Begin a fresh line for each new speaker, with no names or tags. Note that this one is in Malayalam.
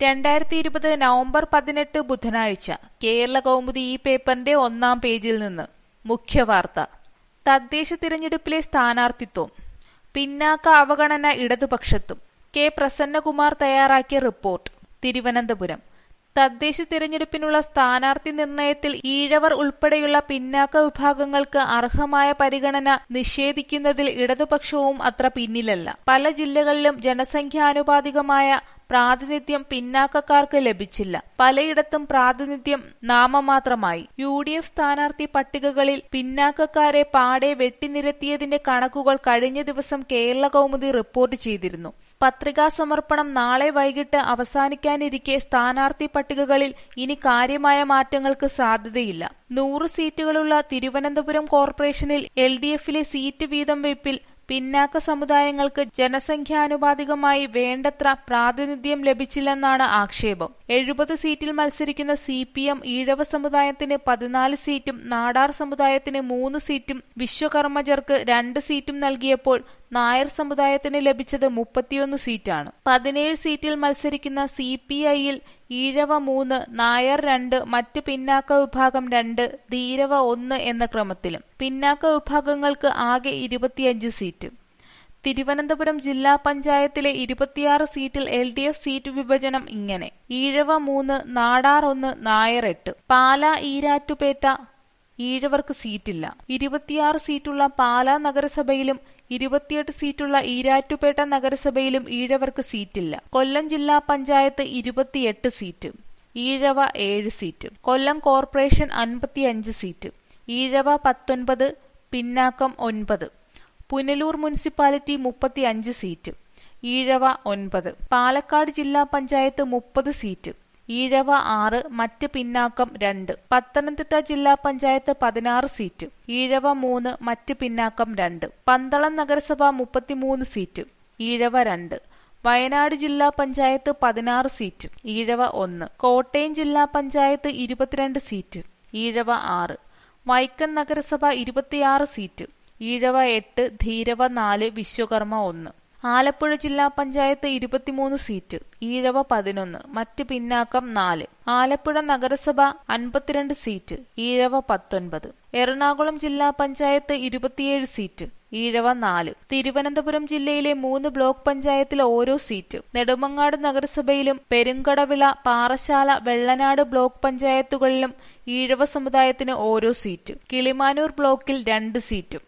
രണ്ടായിരത്തി ഇരുപത് നവംബർ പതിനെട്ട് ബുധനാഴ്ച കേരള കൗമുദി ഈ പേപ്പറിന്റെ ഒന്നാം പേജിൽ നിന്ന് മുഖ്യവാർത്ത തദ്ദേശ തിരഞ്ഞെടുപ്പിലെ സ്ഥാനാർത്ഥിത്വം പിന്നാക്ക അവഗണന ഇടതുപക്ഷത്തും കെ പ്രസന്നകുമാർ തയ്യാറാക്കിയ റിപ്പോർട്ട് തിരുവനന്തപുരം തദ്ദേശ തിരഞ്ഞെടുപ്പിനുള്ള സ്ഥാനാർത്ഥി നിർണയത്തിൽ ഈഴവർ ഉൾപ്പെടെയുള്ള പിന്നാക്ക വിഭാഗങ്ങൾക്ക് അർഹമായ പരിഗണന നിഷേധിക്കുന്നതിൽ ഇടതുപക്ഷവും അത്ര പിന്നിലല്ല പല ജില്ലകളിലും ജനസംഖ്യാനുപാതികമായ പ്രാതിനിധ്യം പിന്നാക്കക്കാർക്ക് ലഭിച്ചില്ല പലയിടത്തും പ്രാതിനിധ്യം നാമമാത്രമായി യു ഡി എഫ് സ്ഥാനാർത്ഥി പട്ടികകളിൽ പിന്നാക്കക്കാരെ പാടെ വെട്ടിനിരത്തിയതിന്റെ കണക്കുകൾ കഴിഞ്ഞ ദിവസം കേരള കൗമുദി റിപ്പോർട്ട് ചെയ്തിരുന്നു പത്രികാ സമർപ്പണം നാളെ വൈകിട്ട് അവസാനിക്കാനിരിക്കെ സ്ഥാനാർത്ഥി പട്ടികകളിൽ ഇനി കാര്യമായ മാറ്റങ്ങൾക്ക് സാധ്യതയില്ല നൂറ് സീറ്റുകളുള്ള തിരുവനന്തപുരം കോർപ്പറേഷനിൽ എൽ ഡി എഫിലെ സീറ്റ് വീതം വെപ്പിൽ പിന്നാക്ക സമുദായങ്ങൾക്ക് ജനസംഖ്യാനുപാതികമായി വേണ്ടത്ര പ്രാതിനിധ്യം ലഭിച്ചില്ലെന്നാണ് ആക്ഷേപം എഴുപത് സീറ്റിൽ മത്സരിക്കുന്ന സി പി എം ഈഴവ സമുദായത്തിന് പതിനാല് സീറ്റും നാടാർ സമുദായത്തിന് മൂന്ന് സീറ്റും വിശ്വകർമ്മജർക്ക് രണ്ട് സീറ്റും നൽകിയപ്പോൾ നായർ സമുദായത്തിന് ലഭിച്ചത് മുപ്പത്തിയൊന്ന് സീറ്റാണ് പതിനേഴ് സീറ്റിൽ മത്സരിക്കുന്ന സി പി ഐയിൽ ഈഴവ മൂന്ന് നായർ രണ്ട് മറ്റ് പിന്നാക്ക വിഭാഗം രണ്ട് ധീരവ ഒന്ന് എന്ന ക്രമത്തിലും പിന്നാക്ക വിഭാഗങ്ങൾക്ക് ആകെ ഇരുപത്തിയഞ്ച് സീറ്റ് തിരുവനന്തപുരം ജില്ലാ പഞ്ചായത്തിലെ ഇരുപത്തിയാറ് സീറ്റിൽ എൽ ഡി എഫ് സീറ്റ് വിഭജനം ഇങ്ങനെ ഈഴവ മൂന്ന് നാടാർ ഒന്ന് നായർ എട്ട് പാല ഈരാറ്റുപേട്ട ഈഴവർക്ക് സീറ്റില്ല ഇരുപത്തിയാറ് സീറ്റുള്ള പാലാ നഗരസഭയിലും ഇരുപത്തിയെട്ട് സീറ്റുള്ള ഈരാറ്റുപേട്ട നഗരസഭയിലും ഈഴവർക്ക് സീറ്റില്ല കൊല്ലം ജില്ലാ പഞ്ചായത്ത് ഇരുപത്തിയെട്ട് സീറ്റ് ഈഴവ ഏഴ് സീറ്റ് കൊല്ലം കോർപ്പറേഷൻ അൻപത്തിയഞ്ച് സീറ്റ് ഈഴവ പത്തൊൻപത് പിന്നാക്കം ഒൻപത് പുനലൂർ മുനിസിപ്പാലിറ്റി മുപ്പത്തിയഞ്ച് സീറ്റ് ഈഴവ ഒൻപത് പാലക്കാട് ജില്ലാ പഞ്ചായത്ത് മുപ്പത് സീറ്റ് ഈഴവ ആറ് മറ്റ് പിന്നാക്കം രണ്ട് പത്തനംതിട്ട ജില്ലാ പഞ്ചായത്ത് പതിനാറ് സീറ്റ് ഈഴവ മൂന്ന് മറ്റ് പിന്നാക്കം രണ്ട് പന്തളം നഗരസഭ മുപ്പത്തിമൂന്ന് സീറ്റ് ഈഴവ രണ്ട് വയനാട് ജില്ലാ പഞ്ചായത്ത് പതിനാറ് സീറ്റ് ഈഴവ ഒന്ന് കോട്ടയം ജില്ലാ പഞ്ചായത്ത് ഇരുപത്തിരണ്ട് സീറ്റ് ഈഴവ ആറ് വൈക്കം നഗരസഭ ഇരുപത്തിയാറ് സീറ്റ് ഈഴവ എട്ട് ധീരവ നാല് വിശ്വകർമ്മ ഒന്ന് ആലപ്പുഴ ജില്ലാ പഞ്ചായത്ത് ഇരുപത്തിമൂന്ന് സീറ്റ് ഈഴവ പതിനൊന്ന് മറ്റ് പിന്നാക്കം നാല് ആലപ്പുഴ നഗരസഭ അൻപത്തിരണ്ട് സീറ്റ് ഈഴവ പത്തൊൻപത് എറണാകുളം ജില്ലാ പഞ്ചായത്ത് ഇരുപത്തിയേഴ് സീറ്റ് ഈഴവ നാല് തിരുവനന്തപുരം ജില്ലയിലെ മൂന്ന് ബ്ലോക്ക് പഞ്ചായത്തിൽ ഓരോ സീറ്റ് നെടുമങ്ങാട് നഗരസഭയിലും പെരുങ്കടവിള പാറശാല വെള്ളനാട് ബ്ലോക്ക് പഞ്ചായത്തുകളിലും ഈഴവ സമുദായത്തിന് ഓരോ സീറ്റ് കിളിമാനൂർ ബ്ലോക്കിൽ രണ്ട് സീറ്റും